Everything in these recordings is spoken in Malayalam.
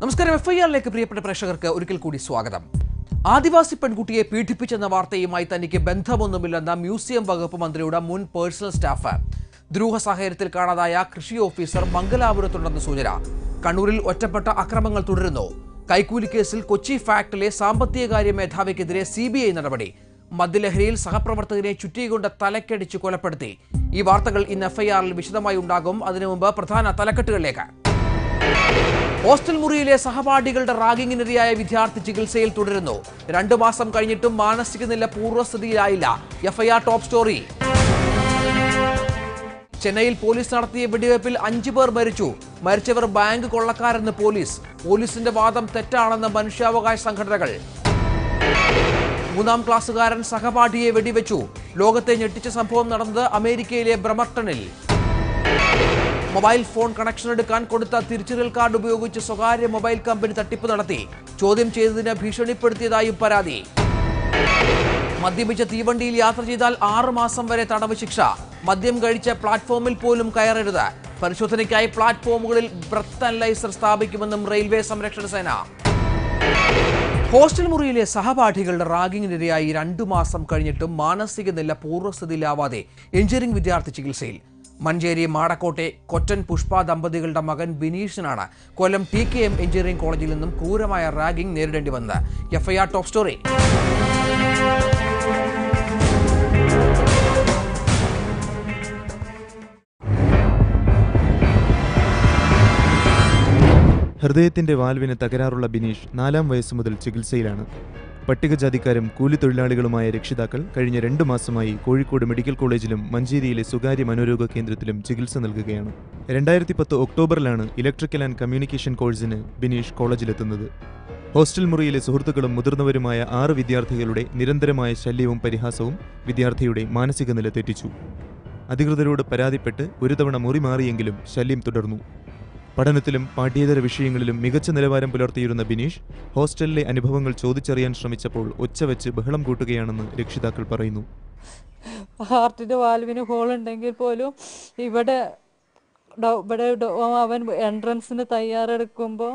നമസ്കാരം എഫ് ഐ ആറിലേക്ക് പ്രിയപ്പെട്ട പ്രേക്ഷകർക്ക് ഒരിക്കൽ കൂടി സ്വാഗതം ആദിവാസി പെൺകുട്ടിയെ പീഡിപ്പിച്ചെന്ന വാർത്തയുമായി തനിക്ക് ബന്ധമൊന്നുമില്ലെന്ന മ്യൂസിയം വകുപ്പ് മന്ത്രിയുടെ മുൻ പേഴ്സണൽ സ്റ്റാഫ് ദ്രൂഹ സാഹചര്യത്തിൽ കാണാതായ കൃഷി ഓഫീസർ മംഗലാപുരത്തുണ്ടെന്ന് സൂചന കണ്ണൂരിൽ ഒറ്റപ്പെട്ട അക്രമങ്ങൾ തുടരുന്നു കൈക്കൂലി കേസിൽ കൊച്ചി ഫാക്ടിലെ സാമ്പത്തികകാര്യ മേധാവിക്കെതിരെ സി ബി ഐ നടപടി മദ്യലഹരിയിൽ സഹപ്രവർത്തകനെ ചുറ്റികൊണ്ട് തലക്കടിച്ച് കൊലപ്പെടുത്തി ഈ വാർത്തകൾ ഇന്ന് എഫ്ഐആറിൽ വിശദമായി ഉണ്ടാകും അതിനു മുമ്പ് പ്രധാന തലക്കെട്ടുകളിലേക്ക് ഹോസ്റ്റൽ മുറിയിലെ സഹപാഠികളുടെ റാഗിങ്ങിനിരയായ വിദ്യാർത്ഥി ചികിത്സയിൽ തുടരുന്നു രണ്ടു മാസം കഴിഞ്ഞിട്ടും മാനസിക നില പൂർവ്വസ്ഥിതിയിലായില്ല എഫ്ഐആർ ടോപ്പ് സ്റ്റോറി ചെന്നൈയിൽ പോലീസ് നടത്തിയ വെടിവയ്പിൽ അഞ്ചു പേർ മരിച്ചു മരിച്ചവർ ബാങ്ക് കൊള്ളക്കാരെന്ന് പോലീസ് പോലീസിന്റെ വാദം തെറ്റാണെന്ന് മനുഷ്യാവകാശ സംഘടനകൾ മൂന്നാം ക്ലാസ്സുകാരൻ സഹപാഠിയെ വെടിവെച്ചു ലോകത്തെ ഞെട്ടിച്ച സംഭവം നടന്നത് അമേരിക്കയിലെ ബ്രമർട്ടണിൽ മൊബൈൽ ഫോൺ കണക്ഷൻ എടുക്കാൻ കൊടുത്ത തിരിച്ചറിയൽ കാർഡ് ഉപയോഗിച്ച് സ്വകാര്യ മൊബൈൽ കമ്പനി തട്ടിപ്പ് നടത്തി ചോദ്യം ചെയ്തതിന് ഭീഷണിപ്പെടുത്തിയതായും പരാതി മദ്യപിച്ച തീവണ്ടിയിൽ യാത്ര ചെയ്താൽ ആറു മാസം വരെ തടവ് ശിക്ഷ മദ്യം കഴിച്ച പ്ലാറ്റ്ഫോമിൽ പോലും കയറരുത് പരിശോധനയ്ക്കായി പ്ലാറ്റ്ഫോമുകളിൽ ബ്രത്ത് അനലൈസർ സ്ഥാപിക്കുമെന്നും റെയിൽവേ സംരക്ഷണ സേന ഹോസ്റ്റൽ മുറിയിലെ സഹപാഠികളുടെ റാഗിങ്ങിനിരയായി രണ്ടു മാസം കഴിഞ്ഞിട്ടും മാനസിക നില പൂർവ്വസ്ഥിതിയിലാവാതെ എഞ്ചിനീയറിംഗ് വിദ്യാർത്ഥി ചികിത്സയിൽ മഞ്ചേരി മാടക്കോട്ടെ കൊറ്റൻ പുഷ്പ ദമ്പതികളുടെ മകൻ ബിനീഷിനാണ് Kollam T K M engineering കോളേജിൽ നിന്നും ക്രൂരമായ റാഗിംഗ് നേരിടേണ്ടി വന്നത് എഫ്ഐആർ ടോപ്പ് സ്റ്റോറി ഹൃദയത്തിന്റെ വാൽവിന് തകരാറുള്ള ബിനീഷ് നാലാം വയസ്സു മുതൽ ചികിത്സയിലാണ് പട്ടികജാതിക്കാരും കൂലിത്തൊഴിലാളികളുമായ രക്ഷിതാക്കൾ കഴിഞ്ഞ രണ്ടു മാസമായി കോഴിക്കോട് മെഡിക്കൽ കോളേജിലും മഞ്ചേരിയിലെ സ്വകാര്യ മനോരോഗ കേന്ദ്രത്തിലും ചികിത്സ നൽകുകയാണ് രണ്ടായിരത്തി പത്ത് ഒക്ടോബറിലാണ് ഇലക്ട്രിക്കൽ ആൻഡ് കമ്മ്യൂണിക്കേഷൻ കോഴ്സിന് ബിനീഷ് കോളേജിലെത്തുന്നത് ഹോസ്റ്റൽ മുറിയിലെ സുഹൃത്തുക്കളും മുതിർന്നവരുമായ ആറ് വിദ്യാർത്ഥികളുടെ നിരന്തരമായ ശല്യവും പരിഹാസവും വിദ്യാർത്ഥിയുടെ മാനസിക നില തെറ്റിച്ചു അധികൃതരോട് പരാതിപ്പെട്ട് ഒരു തവണ മുറി മാറിയെങ്കിലും ശല്യം തുടർന്നു പഠനത്തിലും പാഠ്യേതര വിഷയങ്ങളിലും മികച്ച നിലവാരം പുലർത്തിയിരുന്ന ബിനീഷ് ഹോസ്റ്റലിലെ അനുഭവങ്ങൾ ചോദിച്ചറിയാൻ ശ്രമിച്ചപ്പോൾ ഒച്ചവെച്ച് ബഹളം കൂട്ടുകയാണെന്ന് രക്ഷിതാക്കൾ പറയുന്നു ഹാർട്ടിൻ്റെ വാൽവിന് ഹോൾ ഉണ്ടെങ്കിൽ പോലും ഇവിടെ ഡോ- ഇവിടെ ഡോ- അവൻ എൻട്രൻസിന് തയ്യാറെടുക്കുമ്പോൾ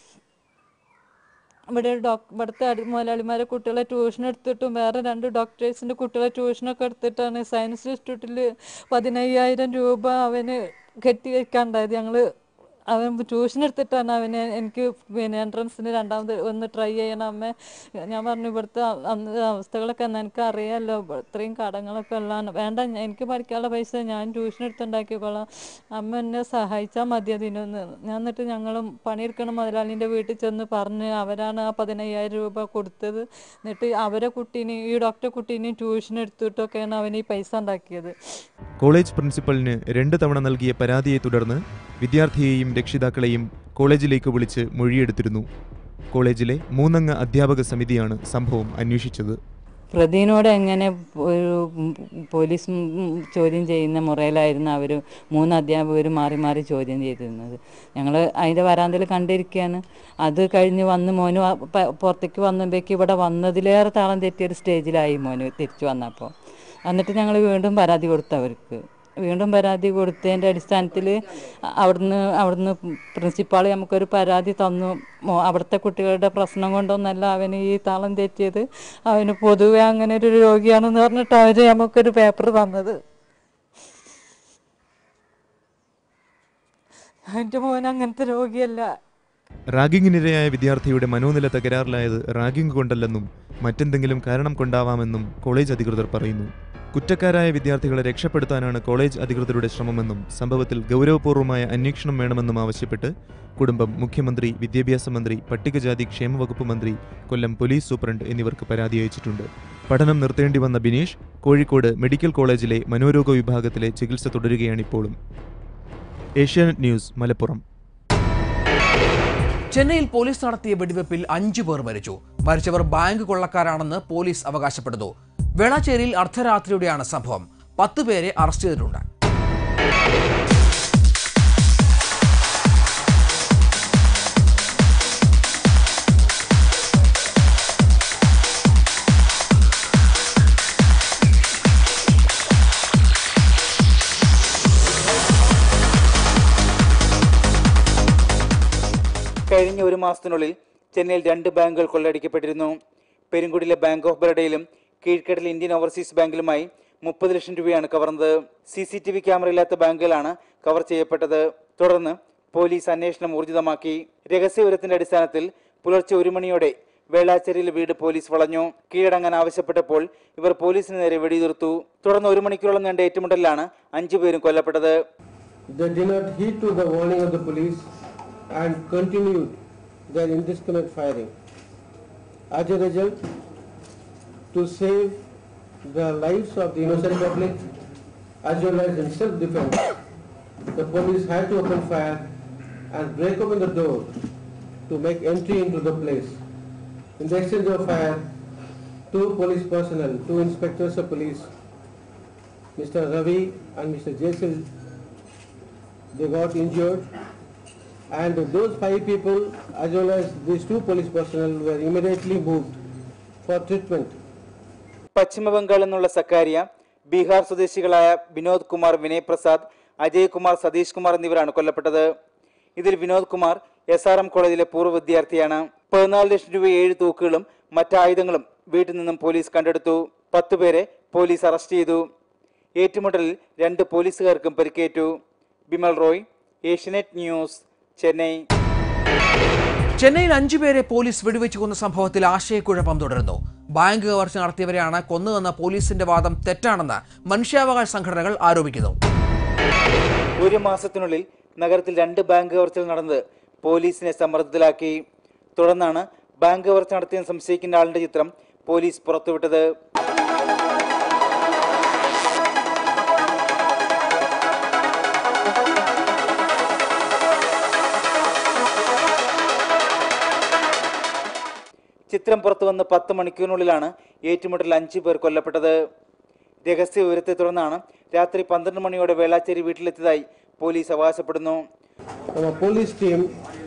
ഇവിടെ ഡോക് ഇവിടുത്തെ അടി മുതലാളിമാരെ കുട്ടികളെ ട്യൂഷൻ എടുത്തിട്ടും വേറെ രണ്ട് ഡോക്ടേഴ്സിൻ്റെ കുട്ടികളെ ട്യൂഷനൊക്കെ എടുത്തിട്ടാണ് സയൻസ് ഇൻസ്റ്റിറ്റ്യൂട്ടിൽ പതിനയ്യായിരം രൂപ അവന് കെട്ടി വെക്കാണ്ടായത് ഞങ്ങൾ അവൻ ട്യൂഷൻ എടുത്തിട്ടാണ് അവന് എനിക്ക് പിന്നെ എൻട്രൻസിന് രണ്ടാമത് ഒന്ന് ട്രൈ ചെയ്യണം അമ്മ ഞാൻ പറഞ്ഞു ഇവിടുത്തെ അ- അന്ന് അവസ്ഥകളൊക്കെ നിനക്ക് അറിയാമല്ലോ ഇത്രയും കടങ്ങളൊക്കെ ഉള്ളതാണ് വേണ്ട ഞാൻ- എനിക്ക് പഠിക്കാനുള്ള പൈസ ഞാൻ ട്യൂഷൻ എടുത്തുണ്ടാക്കിക്കോളാം അമ്മ എന്നെ സഹായിച്ചാൽ മതി അതിനൊന്ന് ഞാൻ എന്നിട്ട് ഞങ്ങളും പണിയെടുക്കണ മുതലാളിൻ്റെ വീട്ടിൽ ചെന്ന് പറഞ്ഞ് അവരാണ് ആ പതിനയ്യായിരം രൂപ കൊടുത്തത് എന്നിട്ട് അവരെ കുട്ടീനെ ഈ ഡോക്ടർ കുട്ടീനെയും ട്യൂഷൻ എടുത്തിട്ടൊക്കെയാണ് അവൻ ഈ പൈസ ഉണ്ടാക്കിയത് കോളേജ് പ്രിൻസിപ്പലിന് രണ്ട് തവണ നൽകിയ പരാതിയെ തുടർന്ന് വിദ്യാർത്ഥിയെയും രക്ഷിതാക്കളെയും കോളേജിലേക്ക് വിളിച്ച് മൊഴിയെടുത്തിരുന്നു കോളേജിലെ മൂന്നംഗ അധ്യാപക സമിതിയാണ് സംഭവം അന്വേഷിച്ചത് പ്രതിനോട് എങ്ങനെ ഒരു പോലീസ് ചോദ്യം ചെയ്യുന്ന മുറയിലായിരുന്നു അവർ മൂന്ന് അധ്യാപകർ മാറി മാറി ചോദ്യം ചെയ്തിരുന്നത് ഞങ്ങൾ അതിൻ്റെ വരാന്തയിൽ കണ്ടിരിക്കുകയാണ് അത് കഴിഞ്ഞ് വന്ന് മോന് വ- പ- പുറത്തേക്ക് വന്നപ്പോഴേക്ക് ഇവിടെ വന്നതിലേറെ താളം തെറ്റിയൊരു സ്റ്റേജിലായി മോന് തിരിച്ചു വന്നപ്പോൾ എന്നിട്ട് ഞങ്ങൾ വീണ്ടും പരാതി കൊടുത്തു അവർക്ക് വീണ്ടും പരാതി കൊടുത്തതിൻ്റെ അടിസ്ഥാനത്തിൽ അവിടുന്ന് അവിടുന്ന് പ്രിൻസിപ്പാൾ നമുക്കൊരു പരാതി തന്നു മോ- അവിടുത്തെ കുട്ടികളുടെ പ്രശ്നം കൊണ്ടൊന്നല്ല അവന് ഈ താളം തെറ്റിയത് അവന് പൊതുവെ അങ്ങനെ ഒരു രോഗിയാണെന്ന് പറഞ്ഞിട്ട് അവർ നമുക്കൊരു പേപ്പർ തന്നത് എൻ്റെ മോൻ അങ്ങനത്തെ രോഗിയല്ല റാഗിങ്ങിനിരയായ വിദ്യാർത്ഥിയുടെ മനോനില തകരാറിലായത് റാഗിംഗ് കൊണ്ടല്ലെന്നും മറ്റെന്തെങ്കിലും കാരണം കൊണ്ടാവാമെന്നും കോളേജ് അധികൃതർ പറയുന്നു കുറ്റക്കാരായ വിദ്യാർത്ഥികളെ രക്ഷപ്പെടുത്താനാണ് കോളേജ് അധികൃതരുടെ ശ്രമമെന്നും സംഭവത്തിൽ ഗൗരവപൂർവ്വമായ അന്വേഷണം വേണമെന്നും ആവശ്യപ്പെട്ട് കുടുംബം മുഖ്യമന്ത്രി വിദ്യാഭ്യാസ മന്ത്രി പട്ടികജാതി ക്ഷേമ വകുപ്പ് മന്ത്രി കൊല്ലം പോലീസ് സൂപ്രണ്ട് എന്നിവർക്ക് പരാതി അയച്ചിട്ടുണ്ട് പഠനം നിർത്തേണ്ടി വന്ന ബിനീഷ് കോഴിക്കോട് മെഡിക്കൽ കോളേജിലെ മനോരോഗ വിഭാഗത്തിലെ ചികിത്സ തുടരുകയാണിപ്പോഴും ഏഷ്യാനെറ്റ് ന്യൂസ് മലപ്പുറം ചെന്നൈയിൽ പോലീസ് നടത്തിയ വെടിവെപ്പിൽ അഞ്ചു പേർ മരിച്ചു മരിച്ചവർ ബാങ്ക് കൊള്ളക്കാരാണെന്ന് പോലീസ് അവകാശപ്പെടുന്നു വേളാച്ചേരിയിൽ അർദ്ധരാത്രിയോടെയാണ് സംഭവം പത്ത് പേരെ അറസ്റ്റ് ചെയ്തിട്ടുണ്ട് കഴിഞ്ഞ ഒരു മാസത്തിനുള്ളിൽ ചെന്നൈയിൽ രണ്ട് ബാങ്കുകൾ കൊള്ളയടിക്കപ്പെട്ടിരുന്നു പെരുങ്കുടിയിലെ ബാങ്ക് ഓഫ് ബറോഡയിലും കീഴ്ക്കടൽ ഇന്ത്യൻ ഓവർസീസ് ബാങ്കിലുമായി മുപ്പത് ലക്ഷം രൂപയാണ് കവർന്നത് C C T V camera ഇല്ലാത്ത ബാങ്കുകളാണ് കവർ ചെയ്യപ്പെട്ടത് തുടർന്ന് പോലീസ് അന്വേഷണം ഊർജിതമാക്കി രഹസ്യവിവരത്തിന്റെ അടിസ്ഥാനത്തിൽ പുലർച്ചെ ഒരു മണിയോടെ വേളാച്ചേരിയിലെ വീട് പോലീസ് വളഞ്ഞു കീഴടങ്ങാൻ ആവശ്യപ്പെട്ടപ്പോൾ ഇവർ പോലീസിന് നേരെ വെടിയുതിർത്തു തുടർന്ന് ഒരു മണിക്കൂറോളം നീണ്ട ഏറ്റുമുട്ടലിലാണ് അഞ്ചുപേരും കൊല്ലപ്പെട്ടത് They did not heed to the warning of the police and continued their indiscriminate firing. As a result, to save the lives of the innocent public as well as in self-defense, the police had to open fire and break open the door to make entry into the place. In the exchange of fire, two police personnel, two inspectors of police, Mr. Ravi and Mr. Jason they got injured and those five people as well as these two police personnel were immediately moved for treatment. പശ്ചിമ ബംഗാളിൽ നിന്നുള്ള സക്കാരിയ ബീഹാർ സ്വദേശികളായ വിനോദ് കുമാർ വിനയ് പ്രസാദ് അജയ് കുമാർ സതീഷ് കുമാർ എന്നിവരാണ് കൊല്ലപ്പെട്ടത് ഇതിൽ Vinod Kumar S R M കോളേജിലെ പൂർവ്വ വിദ്യാർത്ഥിയാണ് പതിനാല് ലക്ഷം രൂപ ഏഴ് തൂക്കുകളും മറ്റായുധങ്ങളും വീട്ടിൽ നിന്നും പോലീസ് കണ്ടെടുത്തു പത്തുപേരെ പോലീസ് അറസ്റ്റ് ചെയ്തു ഏറ്റുമുട്ടലിൽ രണ്ട് പോലീസുകാർക്കും പരിക്കേറ്റു ബിമൽ റോയ് ഏഷ്യനെറ്റ് ന്യൂസ് ചെന്നൈ ചെന്നൈയിൽ അഞ്ചുപേരെ പോലീസ് വെടിവെച്ചു കൊന്ന സംഭവത്തിൽ ആശയക്കുഴപ്പം തുടരുന്നു ബാങ്ക് കവർച്ച നടത്തിയവരെയാണ് കൊന്നതെന്ന പോലീസിന്റെ വാദം തെറ്റാണെന്ന് മനുഷ്യാവകാശ സംഘടനകൾ ആരോപിക്കുന്നു ഒരു മാസത്തിനുള്ളിൽ നഗരത്തിൽ രണ്ട് ബാങ്ക് കവർച്ചകൾ നടന്നത് പോലീസിനെ സമ്മർദ്ദത്തിലാക്കി തുടർന്നാണ് ബാങ്ക് കവർച്ച നടത്തിയെന്ന് സംശയിക്കുന്ന ആളിന്റെ ചിത്രം പോലീസ് പുറത്തുവിട്ടത് ചിത്രം പുറത്തു വന്ന് പത്ത് മണിക്കൂറിനുള്ളിലാണ് ഏറ്റുമുട്ടലിൽ അഞ്ചു പേർ കൊല്ലപ്പെട്ടത് രഹസ്യ വിവരത്തെ തുടർന്നാണ് രാത്രി പന്ത്രണ്ട് മണിയോടെ വേളാച്ചേരി വീട്ടിലെത്തിയതായി പോലീസ് അവകാശപ്പെടുന്നു நம்ம போலீஸ் டீம்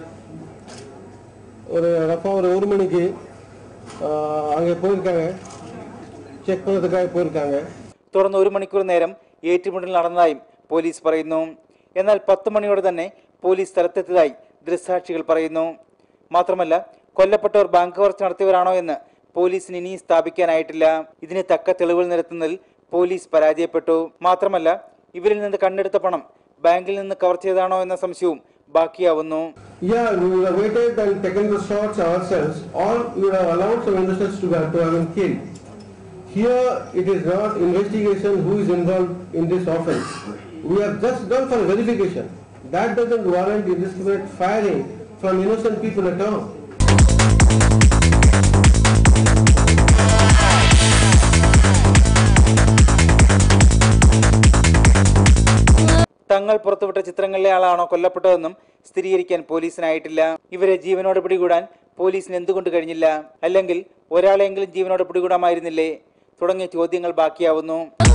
ஒரு ரஃபாக ஒரு ஒரு மணிக்கு ஆஹ், அங்கே போயிருக்காங்க செக் பண்ணுறதுக்காக போயிருக்காங்க തുടർന്ന് ഒരു മണിക്കൂർ നേരം ഏറ്റുമുട്ടൽ നടന്നതായും പോലീസ് പറയുന്നു എന്നാൽ പത്ത് മണിയോടെ തന്നെ പോലീസ് സ്ഥലത്തെത്തിയതായി ദൃക്സാക്ഷികൾ പറയുന്നു മാത്രമല്ല കൊല്ലപ്പെട്ടവർ ബാങ്ക് കവർച്ച നടത്തിയവരാണോ എന്ന് പോലീസിന് ഇനിയും സ്ഥാപിക്കാനായിട്ടില്ല ഇതിന് തക്ക തെളിവുകൾ നിരത്തുന്നതിൽ പോലീസ് പരാജയപ്പെട്ടു മാത്രമല്ല ഇവരിൽ നിന്ന് കണ്ടെടുത്ത പണം ബാങ്കിൽ നിന്ന് കവർ ചെയ്തതാണോ എന്ന സംശയവും ബാക്കിയാവുന്നു Yeah, we would have waited and taken the shots ourselves, or we would have allowed some innocents to have, to have been killed. Here, it is not investigation who is involved in this offense. We have just done for verification. That doesn't warrant indiscriminate firing from innocent people at all. തങ്ങൾ പുറത്തുവിട്ട ചിത്രങ്ങളിലെ ആളാണോ കൊല്ലപ്പെട്ടതെന്നും സ്ഥിരീകരിക്കാൻ പോലീസിനായിട്ടില്ല ഇവരെ ജീവനോടെ പിടികൂടാൻ പോലീസിന് എന്തുകൊണ്ട് കഴിഞ്ഞില്ല അല്ലെങ്കിൽ ഒരാളെങ്കിലും ജീവനോടെ പിടികൂടാമായിരുന്നില്ലേ തുടങ്ങിയ ചോദ്യങ്ങൾ ബാക്കിയാവുന്നു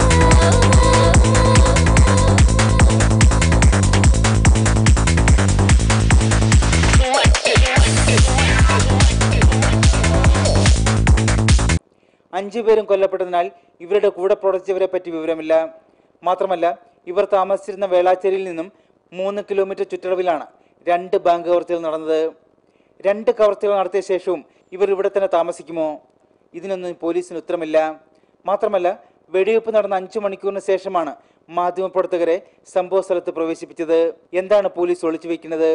അഞ്ചു പേരും കൊല്ലപ്പെട്ടതിനാൽ ഇവരുടെ കൂടെ പ്രവർത്തിച്ചവരെ പറ്റി വിവരമില്ല മാത്രമല്ല ഇവർ താമസിച്ചിരുന്ന വേളാച്ചേരിയിൽ നിന്നും മൂന്ന് കിലോമീറ്റർ ചുറ്റളവിലാണ് രണ്ട് ബാങ്ക് കവർച്ചകൾ നടന്നത് രണ്ട് കവർച്ചകൾ നടത്തിയ ശേഷവും ഇവർ ഇവിടെ തന്നെ താമസിക്കുമോ ഇതിനൊന്നും പോലീസിന് ഉത്തരമില്ല മാത്രമല്ല വെടിവെപ്പ് നടന്ന അഞ്ചു മണിക്കൂറിന് ശേഷമാണ് മാധ്യമപ്രവർത്തകരെ സംഭവ സ്ഥലത്ത് പ്രവേശിപ്പിച്ചത് എന്താണ് പോലീസ് ഒളിച്ചു വെക്കുന്നത്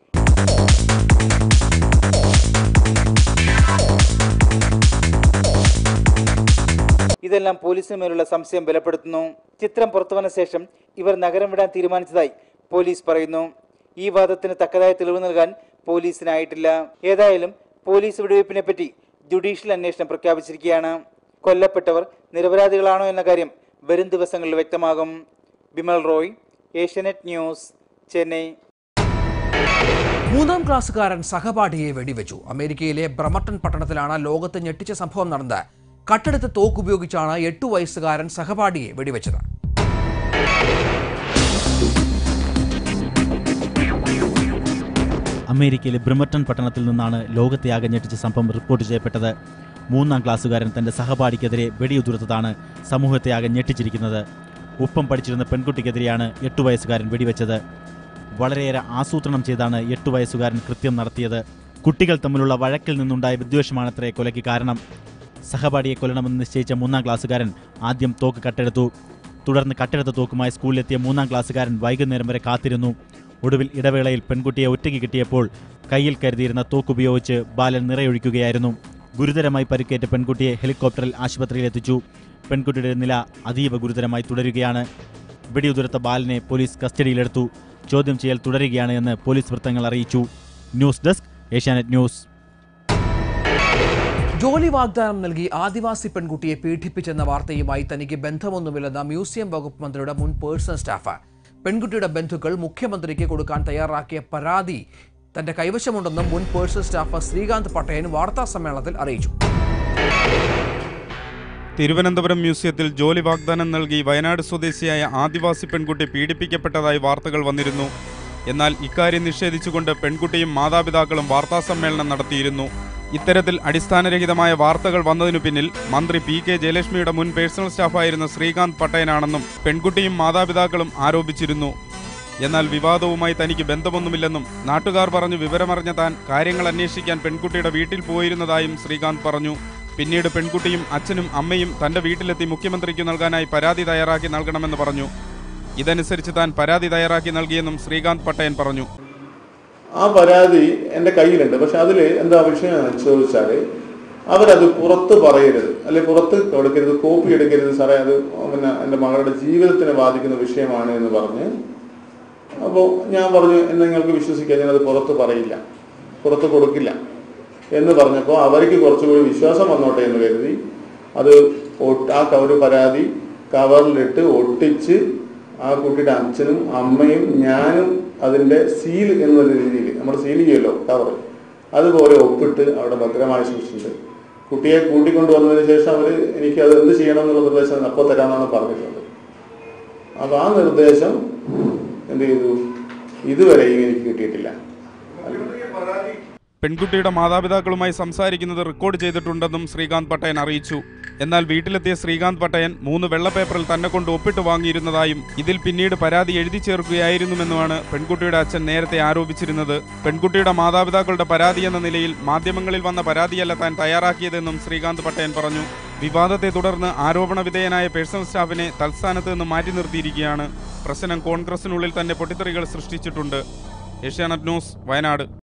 ഇതെല്ലാം പോലീസിന് മേലുള്ള സംശയം ബലപ്പെടുത്തുന്നു ചിത്രം പുറത്തുവന്ന ശേഷം ഇവർ നഗരം വിടാൻ തീരുമാനിച്ചതായി പോലീസ് പറയുന്നു ഈ വാദത്തിന് തക്കതായ തെളിവ് നൽകാൻ പോലീസിനായിട്ടില്ല ഏതായാലും പോലീസ് വെടിവയ്പ്പിനെ പറ്റി ജുഡീഷ്യൽ അന്വേഷണം പ്രഖ്യാപിച്ചിരിക്കുകയാണ് കൊല്ലപ്പെട്ടവർ നിരപരാധികളാണോ എന്ന കാര്യം വരും ദിവസങ്ങളിൽ വ്യക്തമാകും ബിമൽ റോയ് ഏഷ്യാനെറ്റ് ന്യൂസ് ചെന്നൈ മൂന്നാം ക്ലാസ്സുകാരൻ സഹപാഠിയെ വെടിവെച്ചു അമേരിക്കയിലെ ബ്രമട്ടൺ പട്ടണത്തിലാണ് ലോകത്ത് ഞെട്ടിച്ച സംഭവം നടന്നത് കട്ടെടുത്ത തോക്ക് ഉപയോഗിച്ചാണ് എട്ടു വയസ്സുകാരൻ സഹപാഠിയെ വെടിവെച്ചത് അമേരിക്കയിലെ ബ്രിമർട്ടൺ പട്ടണത്തിൽ നിന്നാണ് ലോകത്തെ ആകെ ഞെട്ടിച്ച സംഭവം റിപ്പോർട്ട് ചെയ്യപ്പെട്ടത് മൂന്നാം ക്ലാസ്സുകാരൻ തന്റെ സഹപാഠിക്കെതിരെ വെടിയുതിർത്തതാണ് സമൂഹത്തെ ആകെ ഞെട്ടിച്ചിരിക്കുന്നത് ഒപ്പം പഠിച്ചിരുന്ന പെൺകുട്ടിക്കെതിരെയാണ് എട്ടു വയസ്സുകാരൻ വെടിവെച്ചത് വളരെയേറെ ആസൂത്രണം ചെയ്താണ് എട്ടു വയസ്സുകാരൻ കൃത്യം നടത്തിയത് കുട്ടികൾ തമ്മിലുള്ള വഴക്കിൽ നിന്നുണ്ടായ വിദ്വേഷമാണത്രേ കൊലയ്ക്ക് കാരണം സഹപാഠിയെ കൊല്ലണമെന്ന് നിശ്ചയിച്ച മൂന്നാം ക്ലാസ്സുകാരൻ ആദ്യം തോക്ക് കട്ടെടുത്തു തുടർന്ന് കട്ടെടുത്ത തോക്കുമായി സ്കൂളിലെത്തിയ മൂന്നാം ക്ലാസ്സുകാരൻ വൈകുന്നേരം വരെ കാത്തിരുന്നു ഒടുവിൽ ഇടവേളയിൽ പെൺകുട്ടിയെ ഒറ്റയ്ക്ക് കിട്ടിയപ്പോൾ കയ്യിൽ കരുതിയിരുന്ന തോക്കുപയോഗിച്ച് ബാലൻ നിറയൊഴിക്കുകയായിരുന്നു ഗുരുതരമായി പരിക്കേറ്റ പെൺകുട്ടിയെ ഹെലികോപ്റ്ററിൽ ആശുപത്രിയിൽ എത്തിച്ചു പെൺകുട്ടിയുടെ നില അതീവ ഗുരുതരമായി തുടരുകയാണ് വെടിയുതിർത്ത ബാലനെ പോലീസ് കസ്റ്റഡിയിലെടുത്തു ചോദ്യം ചെയ്യൽ തുടരുകയാണ് എന്ന് പോലീസ് വൃത്തങ്ങൾ അറിയിച്ചു ന്യൂസ് ഡെസ്ക് ഏഷ്യാനെറ്റ് ന്യൂസ് ജോലി വാഗ്ദാനം നൽകി ആദിവാസി പെൺകുട്ടിയെ പീഡിപ്പിച്ചെന്ന വാർത്തയുമായി തനിക്ക് ബന്ധമൊന്നുമില്ലെന്ന മ്യൂസിയം വകുപ്പ് മന്ത്രിയുടെ മുൻ പേഴ്സണൽ സ്റ്റാഫ് പെൺകുട്ടിയുടെ ബന്ധുക്കൾ മുഖ്യമന്ത്രിക്ക് കൊടുക്കാൻ തയ്യാറാക്കിയ പരാതി തന്റെ കൈവശമുണ്ടെന്നും മുൻ പേഴ്സണൽ സ്റ്റാഫ് ശ്രീകാന്ത് പട്ടയൻ വാർത്താ സമ്മേളനത്തിൽ അറിയിച്ചു തിരുവനന്തപുരം മ്യൂസിയത്തിൽ ജോലി വാഗ്ദാനം നൽകി വയനാട് സ്വദേശിയായ ആദിവാസി പെൺകുട്ടി പീഡിപ്പിക്കപ്പെട്ടതായി വാർത്തകൾ വന്നിരുന്നു എന്നാൽ ഇക്കാര്യം നിഷേധിച്ചുകൊണ്ട് പെൺകുട്ടിയും മാതാപിതാക്കളും വാർത്താസമ്മേളനം നടത്തിയിരുന്നു ഇത്തരത്തിൽ അടിസ്ഥാനരഹിതമായ വാർത്തകൾ വന്നതിനു പിന്നിൽ മന്ത്രി പി കെ ജയലക്ഷ്മിയുടെ മുൻ പേഴ്സണൽ സ്റ്റാഫായിരുന്ന ശ്രീകാന്ത് പട്ടയനാണെന്നും പെൺകുട്ടിയും മാതാപിതാക്കളും ആരോപിച്ചിരുന്നു എന്നാൽ വിവാദവുമായി തനിക്ക് ബന്ധമൊന്നുമില്ലെന്നും നാട്ടുകാർ പറഞ്ഞു വിവരമറിഞ്ഞ താൻ കാര്യങ്ങൾ അന്വേഷിക്കാൻ പെൺകുട്ടിയുടെ വീട്ടിൽ പോയിരുന്നതായും ശ്രീകാന്ത് പറഞ്ഞു പിന്നീട് പെൺകുട്ടിയും അച്ഛനും അമ്മയും തന്റെ വീട്ടിലെത്തി മുഖ്യമന്ത്രിക്ക് നൽകാനായി പരാതി തയ്യാറാക്കി നൽകണമെന്ന് പറഞ്ഞു ഇതനുസരിച്ച് താൻ പരാതി തയ്യാറാക്കി നൽകിയെന്നും ശ്രീകാന്ത് പട്ടയൻ പറഞ്ഞു ആ പരാതി എൻ്റെ കയ്യിലുണ്ട് പക്ഷെ അതിൽ എന്താ വിഷയം എന്ന് ചോദിച്ചാൽ അവരത് പുറത്ത് പറയരുത് അല്ലെ പുറത്ത് കൊടുക്കരുത് കോപ്പി എടുക്കരുത് സാറേ അത് പിന്നെ എൻ്റെ മകളുടെ ജീവിതത്തിനെ ബാധിക്കുന്ന വിഷയമാണ് എന്ന് പറഞ്ഞ് അപ്പോൾ ഞാൻ പറഞ്ഞു എന്ന് നിങ്ങൾക്ക് വിശ്വസിക്കാൻ ഞാനത് പുറത്ത് പറയില്ല പുറത്ത് കൊടുക്കില്ല എന്ന് പറഞ്ഞപ്പോൾ അവർക്ക് കുറച്ചുകൂടി വിശ്വാസം വന്നോട്ടെ എന്ന് കരുതി അത് ഒട്ട് ആ ഒരു പരാതി കവറിലിട്ട് ഒട്ടിച്ച് ആ കുട്ടിയുടെ അച്ഛനും അമ്മയും ഞാനും അതിൻ്റെ സീൽ എന്നുള്ള രീതിയിൽ നമ്മൾ സീൽ ചെയ്യുമല്ലോ കവർ അതുപോലെ ഒപ്പിട്ട് അവിടെ ഭദ്രമായി സൂക്ഷിച്ചിട്ടുണ്ട് കുട്ടിയെ കൂട്ടിക്കൊണ്ടുവന്നതിന് ശേഷം അവർ എനിക്ക് അത് എന്ത് ചെയ്യണം എന്നുള്ള നിർദ്ദേശം അപ്പോൾ തരാമെന്നാണ് പറഞ്ഞിട്ടുണ്ട് അപ്പോൾ ആ നിർദ്ദേശം എന്ത് ചെയ്തു ഇതുവരെയും എനിക്ക് കിട്ടിയിട്ടില്ല പെൺകുട്ടിയുടെ മാതാപിതാക്കളുമായി സംസാരിക്കുന്നത് റെക്കോർഡ് ചെയ്തിട്ടുണ്ടെന്നും ശ്രീകാന്ത് പട്ടയൻ അറിയിച്ചു എന്നാൽ വീട്ടിലെത്തിയ ശ്രീകാന്ത് പട്ടയൻ മൂന്ന് വെള്ളപ്പേപ്പറിൽ തന്നെ കൊണ്ട് ഒപ്പിട്ട് വാങ്ങിയിരുന്നതായും ഇതിൽ പിന്നീട് പരാതി എഴുതി ചേർക്കുകയായിരുന്നുവെന്നുമാണ് പെൺകുട്ടിയുടെ അച്ഛൻ നേരത്തെ ആരോപിച്ചിരുന്നത് പെൺകുട്ടിയുടെ മാതാപിതാക്കളുടെ പരാതി എന്ന നിലയിൽ മാധ്യമങ്ങളിൽ വന്ന പരാതിയല്ല താൻ തയ്യാറാക്കിയതെന്നും ശ്രീകാന്ത് പട്ടയൻ പറഞ്ഞു വിവാദത്തെ തുടർന്ന് ആരോപണ വിധേയനായ പേഴ്സണൽ സ്റ്റാഫിനെ തൽസ്ഥാനത്ത് നിന്ന് മാറ്റി നിർത്തിയിരിക്കുകയാണ് പ്രശ്നം കോൺഗ്രസിനുള്ളിൽ തന്നെ പൊട്ടിത്തെറികൾ സൃഷ്ടിച്ചിട്ടുണ്ട് ഏഷ്യാനെറ്റ് ന്യൂസ് വയനാട്